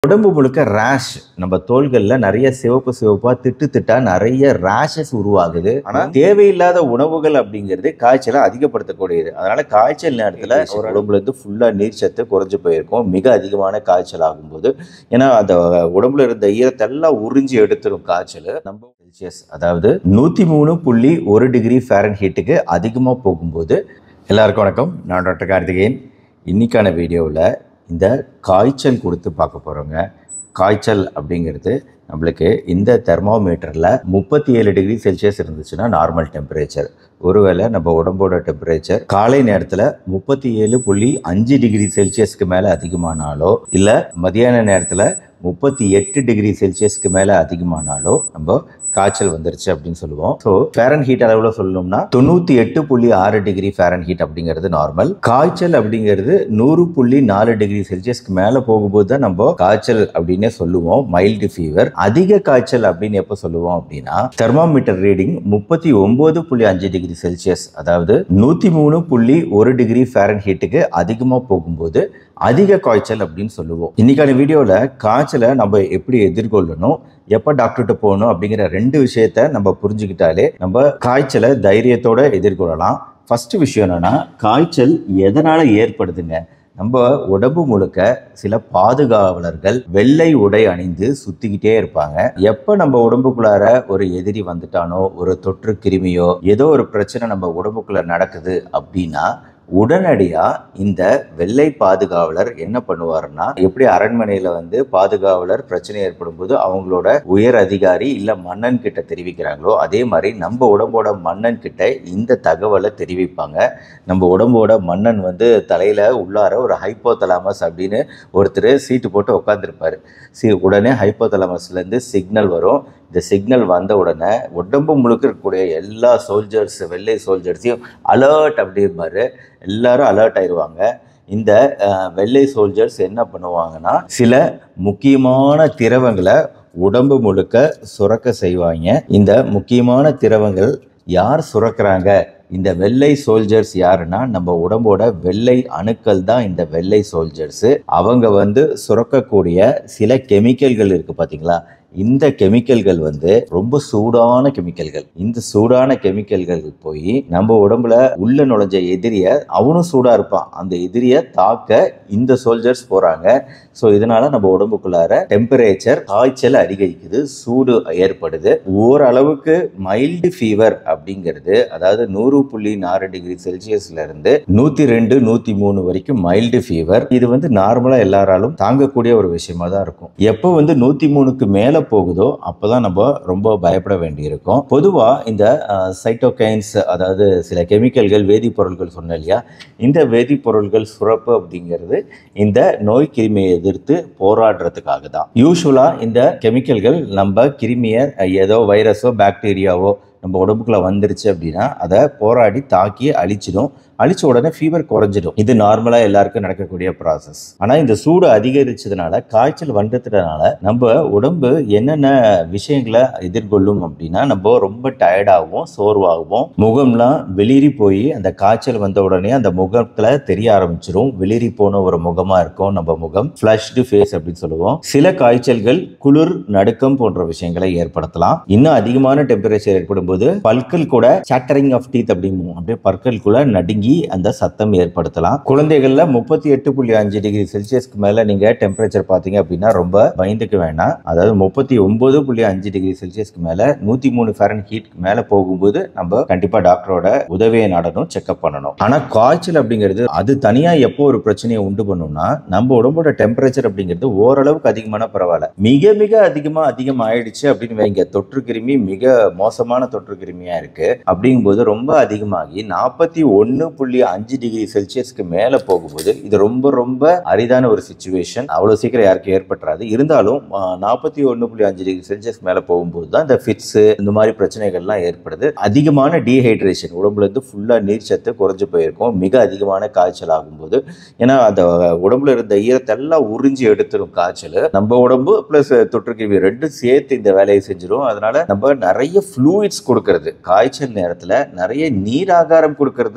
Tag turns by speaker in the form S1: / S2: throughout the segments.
S1: உடம்பு முழுக்க ரேஷ் நம்ம தோள்கள்ல நிறைய சிவப்பு சிவப்பா திட்டு திட்டா நிறைய ரேஷஸ் உருவாகுது ஆனா தேவையில்லாத உணவுகள் அப்படிங்கிறது காய்ச்சலை அதிகப்படுத்தக்கூடியது அதனால காய்ச்சல் நேரத்துல ஒரு உடம்புல இருந்து ஃபுல்லா நீர் சத்து குறைஞ்சு போயிருக்கும் மிக அதிகமான காய்ச்சல் ஆகும்போது ஏன்னா அந்த உடம்புல இருந்த ஈரத்தெல்லாம் உறிஞ்சி எடுத்துரும் காய்ச்சல் நம்ம செல்சியஸ் அதாவது நூத்தி மூணு புள்ளி ஒரு டிகிரி ஃபேரன் ஹீட்டுக்கு அதிகமா போகும்போது எல்லாருக்கும் வணக்கம் நான் டாக்டர் கார்த்திகேயன் இன்னைக்கான வீடியோவில் இந்த காய்ச்சல் கொடுத்து பார்க்க போகிறோங்க காய்ச்சல் அப்படிங்கிறது நம்மளுக்கு இந்த தெர்மோமீட்டரில் முப்பத்தி ஏழு டிகிரி செல்சியஸ் இருந்துச்சுன்னா நார்மல் டெம்பரேச்சர் ஒருவேளை நம்ம உடம்போட டெம்பரேச்சர் காலை நேரத்தில் முப்பத்தி ஏழு புள்ளி அஞ்சு டிகிரி செல்சியஸ்க்கு மேலே அதிகமானாலோ இல்லை மதியான நேரத்தில் முப்பத்தி எட்டு டிகிரி செல்சியஸ்க்கு மேலே அதிகமானாலோ நம்ம காய்ச்சல் வந்துருச்சு அப்படின்னு சொல்லுவோம் ஸோ ஃபேரன் ஹீட் அளவில் சொல்லணும்னா தொண்ணூற்றி எட்டு புள்ளி ஆறு டிகிரி ஃபேரன் ஹீட் அப்படிங்கிறது நார்மல் காய்ச்சல் அப்படிங்கிறது நூறு புள்ளி நாலு டிகிரி செல்சியஸ்க்கு மேலே போகும்போது தான் நம்ம காய்ச்சல் அப்படின்னே சொல்லுவோம் மைல்டு ஃபீவர் அதிக காய்ச்சல் அப்படின்னு எப்போ சொல்லுவோம் அப்படின்னா தெர்மாமீட்டர் ரீடிங் முப்பத்தி ஒன்பது புள்ளி அஞ்சு டிகிரி செல்சியஸ் அதாவது நூற்றி மூணு புள்ளி ஒரு டிகிரி ஃபேரன் ஹீட்டுக்கு அதிகமாக போகும்போது அதிக காய்ச்சல் அப்படின்னு சொல்லுவோம் இன்னைக்கான வீடியோவில் காய்ச்சலை நம்ம எப்படி எதிர்கொள்ளணும் எப்போ டாக்டர்கிட்ட போகணும் அப்படிங்கிற ரெண்டு விஷயத்த நம்ம புரிஞ்சுக்கிட்டாலே நம்ம காய்ச்சலை தைரியத்தோட எதிர்கொள்ளலாம் ஃபர்ஸ்ட் விஷயம் என்னன்னா காய்ச்சல் எதனால ஏற்படுதுங்க நம்ம உடம்பு முழுக்க சில பாதுகாவலர்கள் வெள்ளை உடை அணிந்து சுத்திக்கிட்டே இருப்பாங்க எப்ப நம்ம உடம்புக்குள்ளார ஒரு எதிரி வந்துட்டானோ ஒரு தொற்று கிருமியோ ஏதோ ஒரு பிரச்சனை நம்ம உடம்புக்குள்ள நடக்குது அப்படின்னா உடனடியா இந்த வெள்ளை பாதுகாவலர் என்ன பண்ணுவாருன்னா எப்படி அரண்மனையில வந்து பாதுகாவலர் பிரச்சனை ஏற்படும் போது அவங்களோட உயர் அதிகாரி இல்ல மன்னன் கிட்ட தெரிவிக்கிறாங்களோ அதே மாதிரி நம்ம உடம்போட மன்னன் கிட்ட இந்த தகவலை தெரிவிப்பாங்க நம்ம உடம்போட மன்னன் வந்து தலையில உள்ளார ஒரு ஹைப்போதலாமஸ் அப்படின்னு ஒருத்தர் சீட்டு போட்டு உட்காந்துருப்பாரு சி உடனே ஹைப்போதலாமஸ்ல இருந்து சிக்னல் வரும் இந்த சிக்னல் வந்த உடனே உடம்பு முழுக்க இருக்கக்கூடிய எல்லா சோல்ஜர்ஸ் வெள்ளை சோல்ஜர்ஸையும் அலர்ட் அப்படிம்பாரு எல்லாரும் அலர்ட் ஆயிடுவாங்க இந்த அஹ், வெள்ளை சோல்ஜர்ஸ் என்ன பண்ணுவாங்கன்னா சில முக்கியமான திரவங்களை உடம்பு முழுக்க சுரக்க செய்வாங்க இந்த முக்கியமான திரவங்கள் யார் சுரக்கிறாங்க இந்த வெள்ளை சோல்ஜர்ஸ் யாருன்னா நம்ம உடம்போட வெள்ளை அணுக்கள் தான் இந்த வெள்ளை சோல்ஜர்ஸ் அவங்க வந்து சுரக்கக்கூடிய சில கெமிக்கல்கள் இருக்கு பாத்தீங்களா இந்த கெமிக்கல்கள் வந்து ரொம்ப சூடான கெமிக்கல்கள் இந்த சூடான கெமிக்கல்கள் போய் நம்ம உடம்புல உள்ள நுழைஞ்ச எதிரிய அவனும் சூடா இருப்பான் அந்த எதிரிய தாக்க இந்த சோல்ஜர்ஸ் போறாங்க ஸோ இதனால நம்ம உடம்புக்குள்ளார டெம்பரேச்சர் காய்ச்சல் அதிகரிக்குது சூடு ஏற்படுது ஓரளவுக்கு மைல்டு ஃபீவர் அப்படிங்கிறது அதாவது நூறு புள்ளி நாலு டிகிரி செல்சியஸ்ல இருந்து நூத்தி ரெண்டு நூத்தி மூணு வரைக்கும் மைல்டு ஃபீவர் இது வந்து நார்மலா எல்லாராலும் தாங்கக்கூடிய ஒரு விஷயமா தான் இருக்கும் எப்போ வந்து நூத்தி மூணுக்கு மேல போகுதோ அப்பதான் நம்ம ரொம்ப பயப்பட வேண்டியிருக்கும் பொதுவா இந்த சைட்டோகைன்ஸ் அதாவது சில கெமிக்கல்கள் வேதிப்பொருட்கள் சொன்னேன் இல்லையா இந்த வேதிப்பொருட்கள் சுரப்பு அப்படிங்கிறது இந்த நோய் கிருமியை எதிர்த்து போராடுறதுக்காக தான் யூஸ்வலா இந்த கெமிக்கல்கள் நம்ம கிருமியை ஏதோ வைரஸோ பாக்டீரியாவோ நம்ம உடம்புக்குள்ள வந்துருச்சு அப்படின்னா அதை போராடி தாக்கி அழிச்சிடும் அழிச்ச உடனே ஃபீவர் குறைஞ்சிடும் இது நார்மலா எல்லாருக்கும் நடக்கக்கூடிய ப்ராசஸ் ஆனா இந்த சூடு அதிகரிச்சதுனால காய்ச்சல் வந்ததுனால நம்ம உடம்பு என்னென்ன விஷயங்களை எதிர்கொள்ளும் அப்படின்னா நம்ம ரொம்ப டயர்டாகவும் சோர்வாகவும் முகம்லாம் வெளிரி போய் அந்த காய்ச்சல் வந்த உடனே அந்த முகத்துல தெரிய ஆரம்பிச்சிரும் வெளிரி போன ஒரு முகமா இருக்கும் நம்ம முகம் ஃபிளஷ்டு ஃபேஸ் அப்படின்னு சொல்லுவோம் சில காய்ச்சல்கள் குளிர் நடுக்கம் போன்ற விஷயங்களை ஏற்படுத்தலாம் இன்னும் அதிகமான டெம்பரேச்சர் ஏற்படும் போது பற்கள் கூட சாட்டரிங் ஆஃப் டீத் அப்படிங்குவோம் அப்படியே பற்களுக்குள்ள நடுங்கி அந்த சத்தம் ஏற்படுத்தலாம் குழந்தைகள்ல முப்பத்தி எட்டு புள்ளி அஞ்சு டிகிரி செல்சியஸ்க்கு மேல நீங்க டெம்பரேச்சர் பாத்தீங்க அப்படின்னா ரொம்ப பயந்துக்க வேணாம் அதாவது முப்பத்தி ஒன்பது புள்ளி அஞ்சு டிகிரி செல்சியஸ்க்கு மேல நூத்தி மூணு ஃபேரன் ஹீட்க்கு மேல போகும்போது நம்ம கண்டிப்பா டாக்டரோட உதவியை நாடணும் செக்அப் பண்ணணும் ஆனா காய்ச்சல் அப்படிங்கிறது அது தனியா எப்போ ஒரு பிரச்சனையை உண்டு பண்ணும்னா நம்ம உடம்போட டெம்பரேச்சர் அப்படிங்கிறது ஓரளவுக்கு அதிகமான பரவாயில்ல மிக மிக அதிகமா அதிகம் ஆயிடுச்சு அப்படின்னு வைங்க தொற்று கிருமி மிக மோசமான தொற்று கிருமியா இருக்கு அப்படிங்கும்போது ரொம்ப அதிகமாகி நாற்பத்தி ஒன்னு புள்ளி அஞ்சு டிகிரி செல்சியஸ்க்கு மேல போகும்போது இது ரொம்ப ரொம்ப அரிதான ஒரு சுச்சுவேஷன் அவ்வளவு சீக்கிரம் யாருக்கும் ஏற்பட்டுறாது இருந்தாலும் நாற்பத்தி ஒன்னு புள்ளி அஞ்சு டிகிரி செல்சியஸ் மேல போகும்போது தான் இந்த ஃபிட்ஸ் இந்த மாதிரி பிரச்சனைகள்லாம் ஏற்படுது அதிகமான டீஹைட்ரேஷன் உடம்புல இருந்து ஃபுல்லா நீர் சத்து குறைஞ்சு போயிருக்கும் மிக அதிகமான காய்ச்சல் ஆகும்போது ஏன்னா அந்த உடம்புல இருந்த ஈரத்தெல்லாம் உறிஞ்சி எடுத்துரும் காய்ச்சல் நம்ம உடம்பு பிளஸ் தொற்றுக்கிருமி ரெண்டும் சேர்த்து இந்த வேலையை செஞ்சிடும் அதனால நம்ம நிறைய ஃப்ளூயிட்ஸ் கொடுக்கறது காய்ச்சல் நேரத்துல நிறைய நீர் ஆகாரம் கொடுக்கறது ஹெல்ப்ஃபுல்லா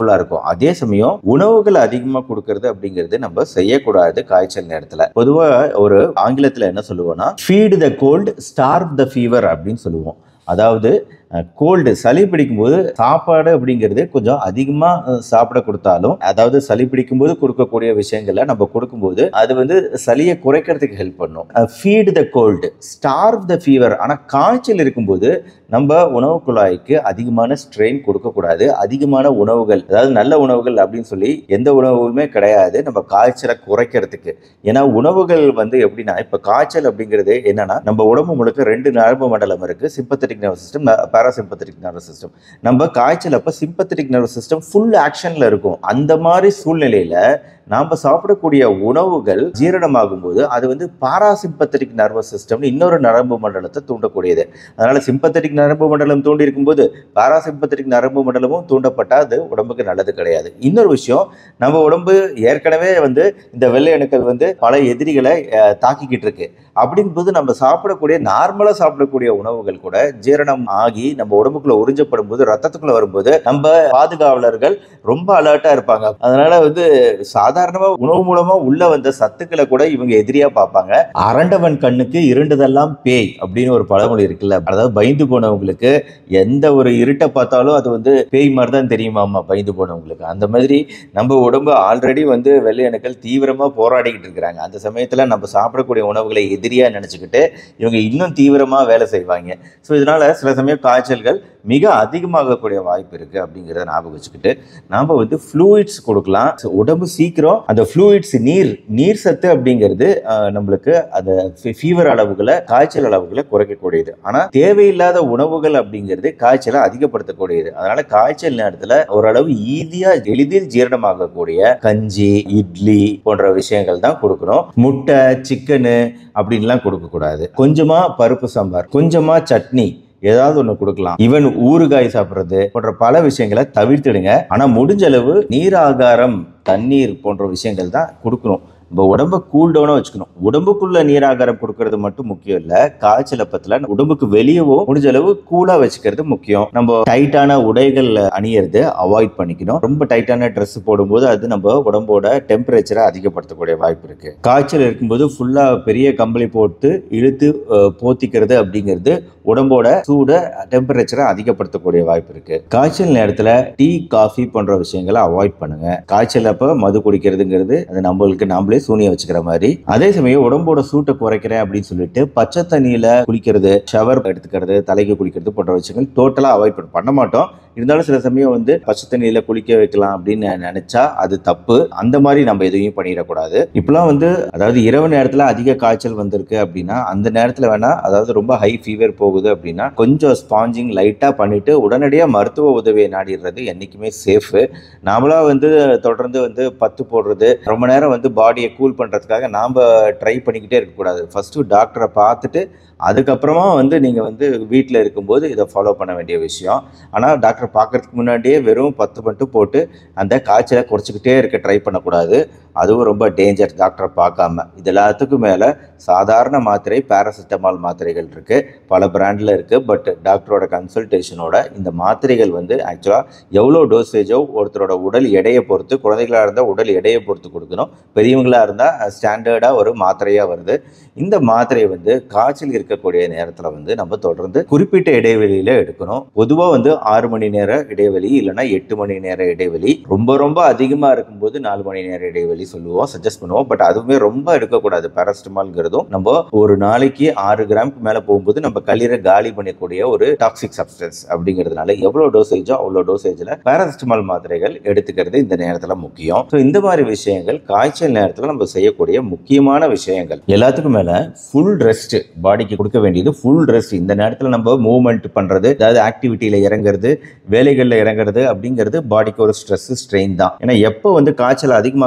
S1: ஹெல்ப்ஃபுல்லா இருக்கும் அதே சமயம் உணவுகள் அதிகமா கொடுக்கறது அப்படிங்கிறது நம்ம செய்யக்கூடாது காய்ச்சல் நேரத்துல பொதுவா ஒரு ஆங்கிலத்துல என்ன சொல்லுவோம்னா feed the cold starve the fever அப்படின்னு சொல்லுவோம் அதாவது கோல்டு சளி பிடிக்கும்போது சாப்பாடு அப்படிங்கிறது கொஞ்சம் அதிகமாக சாப்பிட கொடுத்தாலும் அதாவது சளி பிடிக்கும்போது கொடுக்கக்கூடிய விஷயங்களை நம்ம கொடுக்கும்போது அது வந்து சளியை குறைக்கிறதுக்கு ஹெல்ப் பண்ணும் feed the cold starve the fever ஆனால் காய்ச்சல் இருக்கும்போது நம்ம உணவு குழாய்க்கு அதிகமான ஸ்ட்ரெயின் கொடுக்கக்கூடாது அதிகமான உணவுகள் அதாவது நல்ல உணவுகள் அப்படின்னு சொல்லி எந்த உணவுகளுமே கிடையாது நம்ம காய்ச்சலை குறைக்கிறதுக்கு ஏன்னா உணவுகள் வந்து எப்படின்னா இப்போ காய்ச்சல் அப்படிங்கிறது என்னன்னா நம்ம உடம்பு முழுக்க ரெண்டு நரம்பு மண்டலம் இருக்கு sympathetic nervous system parasympathetic nervous system நம்ம காய்ச்சல் அப்போ சிம்பத்தட்டிக் நர்வஸ் சிஸ்டம் ஃபுல் ஆக்ஷன்ல இருக்கும் அந்த மாதிரி சூழ்நிலையில நாம சாப்பிடக்கூடிய உணவுகள் ஜீரணமாகும் போது அது வந்து பாராசிம்பத்தட்டிக் நர்வஸ் சிஸ்டம்னு இன்னொரு நரம்பு மண்டலத்தை தூண்டக்கூடியது அதனால சிம்பத்தட்டிக் நரம்பு மண்டலம் தூண்டி இருக்கும்போது பாராசிம்பத்தட்டிக் நரம்பு மண்டலமும் தூண்டப்பட்டா அது உடம்புக்கு நல்லது கிடையாது இன்னொரு விஷயம் நம்ம உடம்பு ஏற்கனவே வந்து இந்த வெள்ளை அணுக்கள் வந்து பல எதிரிகளை அஹ், தாக்கிக்கிட்டு இருக்கு அப்படிங்கும்போது நம்ம சாப்பிடக்கூடிய நார்மலாக சாப்பிடக்கூடிய உணவுகள் கூட ஜீரணம் ஆகி நம்ம உடம்புக்குள்ள உறிஞ்சப்படும் போது ரத்தத்துக்குள்ள வரும்போது நம்ம பாதுகாவலர்கள் ரொம்ப அலர்ட்டா இருப்பாங்க அதனால வந்து சாதாரணமா உணவு மூலமா உள்ள வந்த சத்துக்களை கூட இவங்க எதிரியா பார்ப்பாங்க அரண்டவன் கண்ணுக்கு இருண்டதெல்லாம் பேய் அப்படின்னு ஒரு பழமொழி இருக்குல்ல அதாவது பயந்து போனவங்களுக்கு எந்த ஒரு இருட்டை பார்த்தாலும் அது வந்து பேய் மாதிரி தான் தெரியுமாமா பயந்து போனவங்களுக்கு அந்த மாதிரி நம்ம உடம்பு ஆல்ரெடி வந்து வெள்ளை அணுக்கள் தீவிரமா போராடிக்கிட்டு இருக்கிறாங்க அந்த சமயத்துல நம்ம சாப்பிடக்கூடிய உணவுகளை எதிரியா நினைச்சுக்கிட்டு இவங்க இன்னும் தீவிரமா வேலை செய்வாங்க ஸோ இதனால சில சமயம் காய்ச்சல்கள் மிக அதிகமாகக்கூடிய வாய்ப்பு இருக்கு அப்படிங்கிறத ஞாபகம் வச்சுக்கிட்டு நாம வந்து ஃப்ளூயிட்ஸ் கொடுக்கலாம் So, உடம்பு சீக்கிரம் அந்த ஃப்ளூயிட்ஸ் நீர் நீர் சத்து அப்படிங்கிறது ஆஹ், நம்மளுக்கு அந்த ஃபீவர் அளவுகளை காய்ச்சல் அளவுகளை குறைக்கக்கூடியது ஆனா தேவையில்லாத உணவுகள் அப்படிங்கிறது காய்ச்சலை அதிகப்படுத்தக்கூடியது அதனால காய்ச்சல் நேரத்துல ஓரளவு ஈஸியா எளிதில் ஜீரணமாகக்கூடிய கஞ்சி இட்லி போன்ற விஷயங்கள் தான் கொடுக்கணும் முட்டை சிக்கனு அப்படின்லாம் கொடுக்க கூடாது கொஞ்சமா பருப்பு சாம்பார் கொஞ்சமா சட்னி ஏதாவது ஒன்று கொடுக்கலாம் ஈவன் ஊறுகாய் சாப்பிட்றது போன்ற பல விஷயங்களை தவிர்த்துடுங்க ஆனால் முடிஞ்ச அளவு நீர் ஆகாரம் தண்ணீர் போன்ற விஷயங்கள் தான் கொடுக்கணும் நம்ம உடம்ப கூல் டவுனாக வச்சுக்கணும் உடம்புக்குள்ள நீராகாரம் கொடுக்கறது மட்டும் முக்கியம் இல்லை காய்ச்சல் அப்பத்தில் உடம்புக்கு வெளியவோ முடிஞ்ச அளவு கூலாக வச்சுக்கிறது முக்கியம் நம்ம டைட்டான உடைகள் அணியறது அவாய்ட் பண்ணிக்கணும் ரொம்ப டைட்டான ட்ரெஸ் போடும்போது அது நம்ம உடம்போட டெம்பரேச்சரை அதிகப்படுத்தக்கூடிய வாய்ப்பு இருக்கு காய்ச்சல் இருக்கும்போது ஃபுல்லாக பெரிய கம்பளி போட்டு இழுத்து அஹ், போத்திக்கிறது அப்படிங்கிறது உடம்போட சூட டெம்பரேச்சரை அதிகப்படுத்தக்கூடிய வாய்ப்பு இருக்கு காய்ச்சல் நேரத்தில் டீ காஃபி போன்ற விஷயங்களை அவாய்ட் பண்ணுங்க காய்ச்சல் அப்போ மது குடிக்கிறதுங்கிறது அது நம்மளுக்கு நாமளே சூனியம் வச்சுக்கிற மாதிரி அதே சமயம் உடம்போட சூட்டை குறைக்கிறேன் அப்படின்னு சொல்லிட்டு பச்சை தண்ணியில குளிக்கிறது ஷவர் எடுத்துக்கிறது தலைக்கு குளிக்கிறது போன்ற விஷயங்கள் டோட்டலா அவாய்ட் பண்ண மாட்டோம் இருந்தாலும் சில சமயம் வந்து பச்சை தண்ணியில குளிக்க வைக்கலாம் அப்படின்னு நினைச்சா அது தப்பு அந்த மாதிரி நம்ம எதையும் பண்ணிடக்கூடாது இப்பெல்லாம் வந்து அதாவது இரவு நேரத்துல அதிக காய்ச்சல் வந்திருக்கு அப்படின்னா அந்த நேரத்துல வேணா அதாவது ரொம்ப ஹை ஃபீவர் போகுது அப்படின்னா கொஞ்சம் ஸ்பாஞ்சிங் லைட்டா பண்ணிட்டு உடனடியாக மருத்துவ உதவியை நாடிடுறது என்னைக்குமே சேஃபு நாமளா வந்து தொடர்ந்து வந்து பத்து போடுறது ரொம்ப நேரம் வந்து பாடியை கூல் பண்றதுக்காக நாம ட்ரை பண்ணிக்கிட்டே இருக்கக்கூடாது ஃபர்ஸ்ட் டாக்டரை பார்த்துட்டு அதுக்கப்புறமா வந்து நீங்கள் வந்து வீட்டில் இருக்கும்போது இதை ஃபாலோ பண்ண வேண்டிய விஷயம் ஆனால் டாக்டர் பார்க்கறதுக்கு முன்னாடியே வெறும் பத்து மட்டும் போட்டு அந்த காய்ச்சலை குறைச்சிக்கிட்டே இருக்க ட்ரை பண்ணக்கூடாது அதுவும் ரொம்ப டேஞ்சர் டாக்டரை பார்க்காம இது எல்லாத்துக்கும் மேலே சாதாரண மாத்திரை பேராசிட்டமால் மாத்திரைகள் இருக்குது பல பிராண்டில் இருக்குது பட் டாக்டரோட கன்சல்டேஷனோட இந்த மாத்திரைகள் வந்து ஆக்சுவலாக எவ்வளோ டோசேஜோ ஒருத்தரோட உடல் எடையை பொறுத்து குழந்தைகளாக இருந்தால் உடல் எடையை பொறுத்து கொடுக்கணும் பெரியவங்களாக இருந்தால் ஸ்டாண்டர்டாக ஒரு மாத்திரையாக வருது இந்த மாத்திரையை வந்து காய்ச்சல் இருக்கக்கூடிய நேரத்தில் வந்து நம்ம தொடர்ந்து குறிப்பிட்ட இடைவெளியில் எடுக்கணும் பொதுவாக வந்து ஆறு மணி நேர இடைவெளி இல்லைன்னா எட்டு மணி நேர இடைவெளி ரொம்ப ரொம்ப அதிகமாக இருக்கும்போது நாலு மணி நேர இடைவெளி சொல்லுவோம் சஜஸ்ட் பண்ணுவோம் பட் அதுவுமே ரொம்ப எடுக்கக்கூடாது பேராசிட்டமால்ங்கிறதும் நம்ம ஒரு நாளைக்கு ஆறு கிராமுக்கு மேலே போகும்போது நம்ம கல்லீரை காலி பண்ணக்கூடிய ஒரு டாக்ஸிக் சப்ஸ்டன்ஸ் அப்படிங்கிறதுனால எவ்வளோ டோசேஜோ அவ்வளோ டோசேஜில் பேராசிட்டமால் மாத்திரைகள் எடுத்துக்கிறது இந்த நேரத்தில் முக்கியம் ஸோ இந்த மாதிரி விஷயங்கள் காய்ச்சல் நேரத்தில் நம்ம செய்யக்கூடிய முக்கியமான விஷயங்கள் எல்லாத்துக்கும் மேலே ஃபுல் ரெஸ்ட் பாடிக்கு கொடுக்க வேண்டியது ஃபுல் ரெஸ்ட் இந்த நேரத்தில் நம்ம மூவ்மெண்ட் பண்ணுறது அதாவது ஆக்டிவிட்டியில் இறங்குறது வேலைகளில் இறங்குறது அப்படிங்கிறது பாடிக்கு ஒரு ஸ்ட்ரெஸ் ஸ்ட்ரெயின் தான் ஏன்னா எப்போ வந்து காய்ச்சல் அதிகமாக அதிகமாக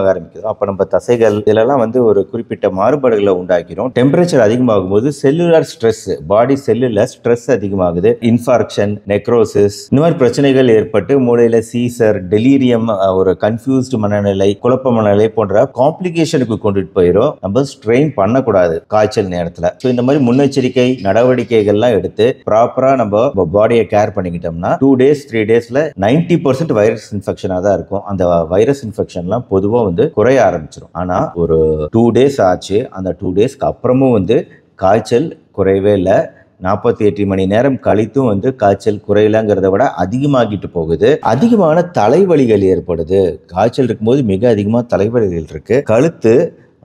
S1: அதிகமாக ஆரம்பிக்குதோ அப்போ நம்ம தசைகள் இதெல்லாம் வந்து ஒரு குறிப்பிட்ட மாறுபாடுகளை உண்டாக்கிறோம் டெம்பரேச்சர் அதிகமாகும் போது செல்லுலார் ஸ்ட்ரெஸ் பாடி செல்லுல ஸ்ட்ரெஸ் அதிகமாகுது இன்ஃபார்க்ஷன் நெக்ரோசிஸ் இந்த மாதிரி பிரச்சனைகள் ஏற்பட்டு மூளையில சீசர் டெலீரியம் ஒரு கன்ஃபியூஸ்டு மனநிலை குழப்ப மனநிலை போன்ற காம்ப்ளிகேஷனுக்கு கொண்டுட்டு போயிடும் நம்ம ஸ்ட்ரெயின் பண்ணக்கூடாது காய்ச்சல் நேரத்தில் ஸோ இந்த மாதிரி முன்னெச்சரிக்கை நடவடிக்கைகள்லாம் எடுத்து ப்ராப்பரா நம்ம பாடியை கேர் பண்ணிக்கிட்டோம்னா டூ டேஸ் த்ரீ டேஸ்ல நைன்டி பர்சன்ட் வைரஸ் இன்ஃபெக்ஷனாக தான் இருக்கும் அந்த வைரஸ் இன்ஃபெக்ஷன்லாம் பொதுவாக வந்து குறைய ஆரம்பிச்சிடும் ஆனால் ஒரு டூ டேஸ் ஆச்சு அந்த டூ டேஸ்க்கு அப்புறமும் வந்து காய்ச்சல் குறையவே இல்லை நாற்பத்தி எட்டு மணி நேரம் கழித்தும் வந்து காய்ச்சல் குறையலங்கிறத விட அதிகமாகிட்டு போகுது அதிகமான தலைவலிகள் ஏற்படுது காய்ச்சல் இருக்கும்போது மிக அதிகமாக தலைவலிகள் இருக்கு கழுத்து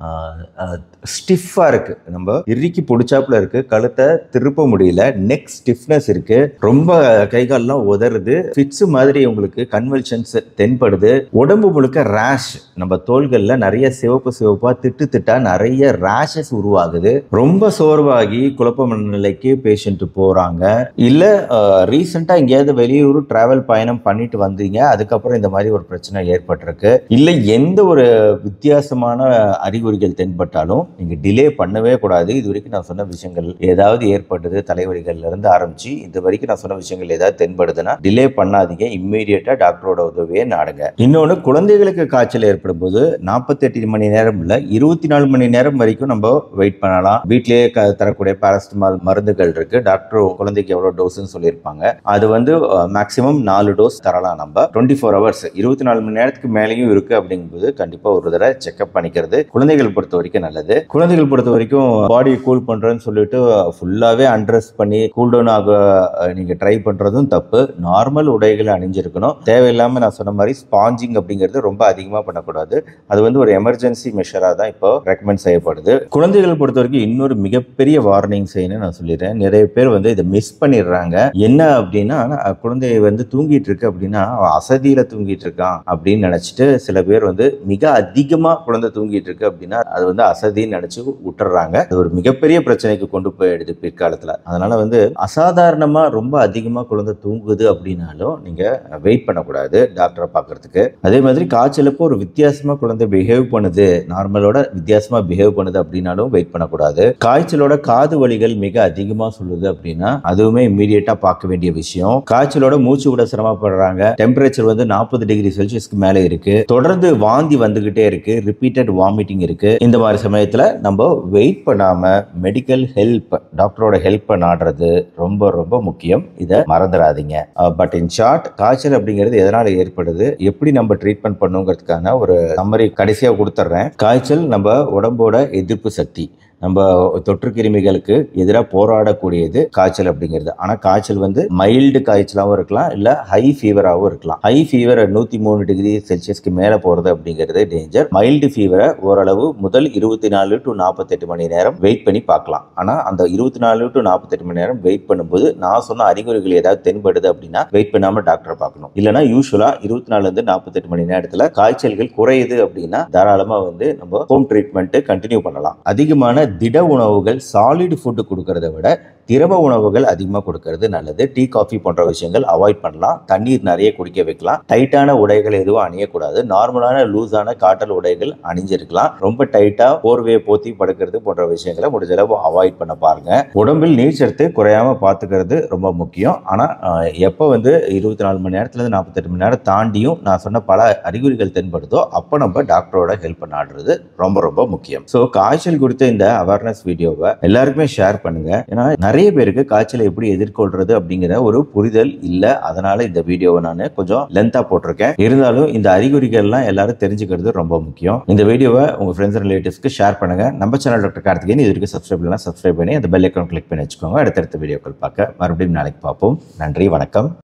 S1: ஸ்டிஃபாக இருக்கு நம்ம இறுக்கி பிடிச்சாப்புல இருக்கு கழுத்தை திருப்ப முடியல நெக் ஸ்டிஃப்னஸ் இருக்கு ரொம்ப கை கால்லாம் உதறுது ஃபிட்ஸ் மாதிரி உங்களுக்கு கன்வல்ஷன்ஸ் தென்படுது உடம்பு முழுக்க ரேஷ் நம்ம தோள்கள்ல நிறைய சிவப்பு சிவப்பா திட்டு திட்டா நிறைய ரேஷஸ் உருவாகுது ரொம்ப சோர்வாகி குழப்ப மனநிலைக்கு பேஷண்ட் போறாங்க இல்ல ரீசெண்டா எங்கேயாவது வெளியூர் டிராவல் பயணம் பண்ணிட்டு வந்தீங்க அதுக்கப்புறம் இந்த மாதிரி ஒரு பிரச்சனை ஏற்பட்டிருக்கு இல்ல எந்த ஒரு வித்தியாசமான அறிகுறிகள் தென்பட்டாலும் நீங்க டிலே பண்ணவே கூடாது இது வரைக்கும் நான் சொன்ன விஷயங்கள் ஏதாவது ஏற்பட்டது தலைவலிகள்ல இருந்து ஆரம்பிச்சு இது வரைக்கும் நான் சொன்ன விஷயங்கள் ஏதாவது தென்படுதுன்னா டிலே பண்ணாதீங்க இம்மீடியட்டா டாக்டரோட உதவியை நாடுங்க இன்னொன்னு குழந்தைகளுக்கு காய்ச்சல் ஏற்படும் போது நாற்பத்தெட்டு மணி நேரம் இல்ல இருபத்தி நாலு மணி நேரம் வரைக்கும் நம்ம வெயிட் பண்ணலாம் வீட்லயே க- தரக்கூடிய பாராசிட்டமால் மருந்துகள் இருக்கு டாக்டர் குழந்தைக்கு எவ்வளவு டோஸ்ன்னு சொல்லியிருப்பாங்க அது வந்து மேக்ஸிமம் நாலு டோஸ் தரலாம் நம்ம டுவெண்ட்டி ஃபோர் ஹவர்ஸ் இருபத்தி நாலு மணி நேரத்துக்கு மேலேயும் இருக்கு அப்படிங்கும்போது கண்டிப்பா ஒரு தடவை செக்அப் பண்ணிக்கிறது குழந்தைகள் பொறுத்த வரைக்கும் நல்லது குழந்தைகள் பொறுத்த வரைக்கும் பாடியை கூல் பண்றேன்னு சொல்லிட்டு ஃபுல்லாவே அண்ட்ரஸ் பண்ணி கூல் டவுன் ஆக அஹ், நீங்க ட்ரை பண்றதும் தப்பு நார்மல் உடைகளை அணிஞ்சிருக்கணும் தேவையில்லாம நான் சொன்ன மாதிரி ஸ்பாஞ்சிங் அப்படிங்கிறது ரொம்ப அதிகமா பண்ணக்கூடாது அது வந்து ஒரு எமர்ஜென்சி மெஷரா தான் இப்போ ரெக்கமெண்ட் செய்யப்படுது குழந்தைகள் பொறுத்த வரைக்கும் இன்னொரு மிகப்பெரிய வார்னிங் செய்யணும் நான் சொல்லிடுறேன் நிறைய பேர் வந்து இதை மிஸ் பண்ணிடுறாங்க என்ன அப்படின்னா அஹ், குழந்தை வந்து தூங்கிட்டு இருக்கு அப்படின்னா அவன் அசதியில தூங்கிட்டு இருக்கான் அப்படின்னு நினைச்சிட்டு சில பேர் வந்து மிக அதிகமா குழந்தை தூங்கிட்டு இருக்கு அப்படின்னா அது வந்து அசதின்னு நினைச்சு விட்டுறாங்க அது ஒரு மிகப்பெரிய பிரச்சனைக்கு கொண்டு போயிடுது பிற்காலத்துல அதனால வந்து அசாதாரணமா ரொம்ப அதிகமா குழந்தை தூங்குது அப்படின்னாலும் நீங்க வெயிட் பண்ணக்கூடாது டாக்டரை பார்க்கறதுக்கு அதே மாதிரி காய்ச்சலுக்கு ஒரு வித்தியாசமா குழந்தை பிஹேவ் பண்ணுது நார்மலோட வித்தியாசமா பிஹேவ் பண்ணுது அப்படின்னாலும் வெயிட் பண்ணக்கூடாது காய்ச்சலோட காது வலிகள் மிக அதிகமா சொல்லுது அப்படின்னா அதுவுமே இம்மீடியட்டா பார்க்க வேண்டிய விஷயம் காய்ச்சலோட மூச்சு விட சிரமப்படுறாங்க டெம்பரேச்சர் வந்து நாற்பது டிகிரி செல்சியஸ்க்கு மேலே இருக்கு தொடர்ந்து வாந்தி வந்துகிட்டே இருக்கு ரிப்பீட்டட் வாமிட்டிங் இருக்கு இந்த மாதிரி சமயத்துல நம்ம வெயிட் பண்ணாம மெடிக்கல் ஹெல்ப் டாக்டரோட ஹெல்ப்பை நாடுறது ரொம்ப ரொம்ப முக்கியம் இதை மறந்துடாதீங்க பட் இன் ஷார்ட் காய்ச்சல் அப்படிங்கிறது எதனால ஏற்படுது எப்படி நம்ம ட்ரீட்மெண்ட் பண்ணுங்கிறதுக்கான ஒரு சம்மரி கடைசியாக கொடுத்துட்றேன் காய்ச்சல் நம்ம உடம்போட எதிர்ப்பு சக்தி நம்ம தொற்று கிருமிகளுக்கு எதிராக போராடக்கூடியது காய்ச்சல் அப்படிங்கிறது ஆனால் காய்ச்சல் வந்து மைல்டு காய்ச்சலாகவும் இருக்கலாம் இல்லை ஹை ஃபீவராகவும் இருக்கலாம் ஹை ஃபீவர் நூற்றி மூணு டிகிரி செல்சியஸ்க்கு மேலே போகிறது அப்படிங்கிறது டேஞ்சர் மைல்டு ஃபீவரை ஓரளவு முதல் இருபத்தி நாலு டு நாற்பத்தெட்டு மணி நேரம் வெயிட் பண்ணி பார்க்கலாம் ஆனால் அந்த இருபத்தி நாலு டு நாற்பத்தெட்டு மணி நேரம் வெயிட் பண்ணும்போது நான் சொன்ன அறிகுறிகள் ஏதாவது தென்படுது அப்படின்னா வெயிட் பண்ணாமல் டாக்டரை பார்க்கணும் இல்லைனா யூஸ்வலாக இருபத்தி நாலுலேருந்து நாற்பத்தெட்டு மணி நேரத்தில் காய்ச்சல்கள் குறையுது அப்படின்னா தாராளமாக வந்து நம்ம ஹோம் ட்ரீட்மெண்ட்டு கண்டினியூ பண்ணலாம் அதிகமான திட உணவுகள் சாலிட் ஃபுட்டு கொடுக்கறத விட திரவ உணவுகள் அதிகமாக கொடுக்கறது நல்லது டீ காஃபி போன்ற விஷயங்கள் அவாய்ட் பண்ணலாம் தண்ணீர் நிறைய குடிக்க வைக்கலாம் டைட்டான உடைகள் எதுவும் அணியக்கூடாது நார்மலான லூஸான காட்டல் உடைகள் அணிஞ்சிருக்கலாம் ரொம்ப டைட்டா போர்வையை போத்தி படுக்கிறது போன்ற விஷயங்களை முடிஞ்ச அளவு அவாய்ட் பண்ண பாருங்க உடம்பில் நீர்ச்சத்து குறையாம பார்த்துக்கிறது ரொம்ப முக்கியம் ஆனா அஹ், எப்போ வந்து இருபத்தி நாலு மணி நேரத்துல இருந்து நாற்பத்தெட்டு மணி நேரம் தாண்டியும் நான் சொன்ன பல அறிகுறிகள் தென்படுதோ அப்போ நம்ம டாக்டரோட ஹெல்ப் நாடுறது ரொம்ப ரொம்ப முக்கியம் ஸோ காய்ச்சல் குறித்த இந்த அவேர்னஸ் வீடியோவை எல்லாருக்குமே ஷேர் பண்ணுங்க ஏன்னா நிறைய பேருக்கு காய்ச்சலை எப்படி எதிர்கொள்றது அப்படிங்கிற ஒரு புரிதல் இல்லை அதனால இந்த வீடியோவை நான் கொஞ்சம் லென்த்தா போட்டிருக்கேன் இருந்தாலும் இந்த அறிகுறிகள்லாம் எல்லாரும் தெரிஞ்சுக்கிறது ரொம்ப முக்கியம் இந்த வீடியோவை உங்க ஃப்ரெண்ட்ஸ் ரிலேட்டிவ்ஸ்க்கு ஷேர் பண்ணுங்க நம்ம சேனல் டாக்டர் கார்த்திகேயன் இது வரைக்கும் சப்ஸ்கிரைப் பண்ணலாம் சப்ஸ்கிரைப் பண்ணி அந்த பெல் ஐக்கான் கிளிக் பண்ணி வச்சுக்கோங்க அடுத்தடுத்த வீடியோக்கள் பார்க்க மறுபடியும் நாளைக்கு பார்ப்போம் நன்றி வணக்கம்